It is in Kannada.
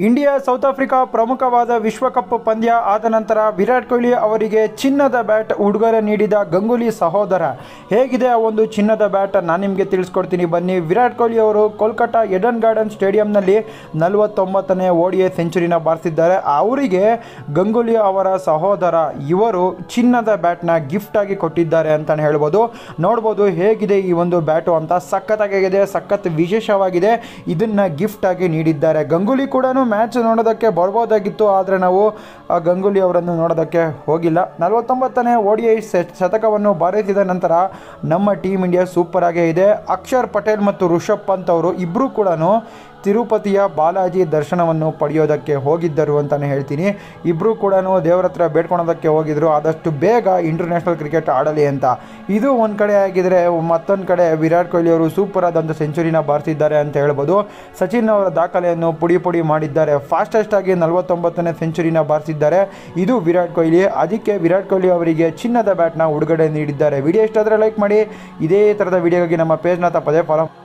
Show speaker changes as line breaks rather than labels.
ಇಂಡಿಯಾ ಸೌತ್ ಆಫ್ರಿಕಾ ಪ್ರಮುಖವಾದ ವಿಶ್ವಕಪ್ ಪಂದ್ಯ ಆದ ನಂತರ ವಿರಾಟ್ ಕೊಹ್ಲಿ ಅವರಿಗೆ ಚಿನ್ನದ ಬ್ಯಾಟ್ ಉಡುಗೊರೆ ನೀಡಿದ ಗಂಗೂಲಿ ಸಹೋದರ ಹೇಗಿದೆ ಆ ಒಂದು ಚಿನ್ನದ ಬ್ಯಾಟ್ ನಾನು ನಿಮಗೆ ತಿಳಿಸ್ಕೊಡ್ತೀನಿ ಬನ್ನಿ ವಿರಾಟ್ ಕೊಹ್ಲಿ ಅವರು ಕೋಲ್ಕತ್ತಾ ಎಡನ್ ಗಾರ್ಡನ್ ಸ್ಟೇಡಿಯಂನಲ್ಲಿ ನಲವತ್ತೊಂಬತ್ತನೇ ಓಡಿಎ ಸೆಂಚುರಿನ ಬಾರಿಸಿದ್ದಾರೆ ಅವರಿಗೆ ಗಂಗೂಲಿ ಅವರ ಸಹೋದರ ಇವರು ಚಿನ್ನದ ಬ್ಯಾಟ್ನ ಗಿಫ್ಟ್ ಆಗಿ ಕೊಟ್ಟಿದ್ದಾರೆ ಅಂತಲೇ ಹೇಳ್ಬೋದು ನೋಡ್ಬೋದು ಹೇಗಿದೆ ಈ ಒಂದು ಬ್ಯಾಟು ಅಂತ ಸಖತ್ತಾಗಿದೆ ಸಖತ್ ವಿಶೇಷವಾಗಿದೆ ಇದನ್ನು ಗಿಫ್ಟ್ ಆಗಿ ನೀಡಿದ್ದಾರೆ ಗಂಗೂಲಿ ಕೂಡ ಮ್ಯಾಚ್ ನೋಡೋದಕ್ಕೆ ಬರ್ಬೋದಾಗಿತ್ತು ಆದರೆ ನಾವು ಆ ಗಂಗೂಲಿ ಅವರನ್ನು ನೋಡೋದಕ್ಕೆ ಹೋಗಿಲ್ಲ ನಲವತ್ತೊಂಬತ್ತನೇ ಓಡಿ ಐ ಶತಕವನ್ನು ಬಾರಿಸಿದ ನಂತರ ನಮ್ಮ ಟೀಮ್ ಇಂಡಿಯಾ ಸೂಪರ್ ಆಗೇ ಇದೆ ಅಕ್ಷರ್ ಪಟೇಲ್ ಮತ್ತು ಋಷಭ್ ಪಂತ್ ಅವರು ಇಬ್ಬರೂ ಕೂಡ ತಿರುಪತಿಯ ಬಾಲಾಜಿ ದರ್ಶನವನ್ನು ಪಡೆಯೋದಕ್ಕೆ ಹೋಗಿದ್ದರು ಅಂತಲೇ ಹೇಳ್ತೀನಿ ಇಬ್ಬರು ಕೂಡ ದೇವರ ಹತ್ರ ಬೇಡ್ಕೊಳೋದಕ್ಕೆ ಹೋಗಿದ್ರು ಆದಷ್ಟು ಬೇಗ ಇಂಟರ್ನ್ಯಾಷನಲ್ ಕ್ರಿಕೆಟ್ ಆಡಲಿ ಅಂತ ಇದು ಒಂದು ಕಡೆ ಆಗಿದ್ರೆ ಮತ್ತೊಂದು ಕಡೆ ವಿರಾಟ್ ಕೊಹ್ಲಿ ಅವರು ಸೂಪರ್ ಆದಂಥ ಸೆಂಚುರಿನ ಬಾರಿಸಿದ್ದಾರೆ ಅಂತ ಹೇಳ್ಬೋದು ಸಚಿನ್ ಅವರ ದಾಖಲೆಯನ್ನು ಪುಡಿ ಪುಡಿ ಮಾಡಿದ್ದಾರೆ ಫಾಸ್ಟೆಸ್ಟ್ ಆಗಿ ನಲವತ್ತೊಂಬತ್ತನೇ ಸೆಂಚುರಿನ ಬಾರಿಸಿದ್ದಾರೆ ಇದು ವಿರಾಟ್ ಕೊಹ್ಲಿ ಅದಕ್ಕೆ ವಿರಾಟ್ ಕೊಹ್ಲಿ ಅವರಿಗೆ ಚಿನ್ನದ ಬ್ಯಾಟ್ನ ಉಡುಗೊರೆ ನೀಡಿದ್ದಾರೆ ವಿಡಿಯೋ ಇಷ್ಟಾದರೆ ಲೈಕ್ ಮಾಡಿ ಇದೇ ಥರದ ವಿಡಿಯೋಗಾಗಿ ನಮ್ಮ ಪೇಜ್ನ ತಪ್ಪದೆ ಫಾಲೋ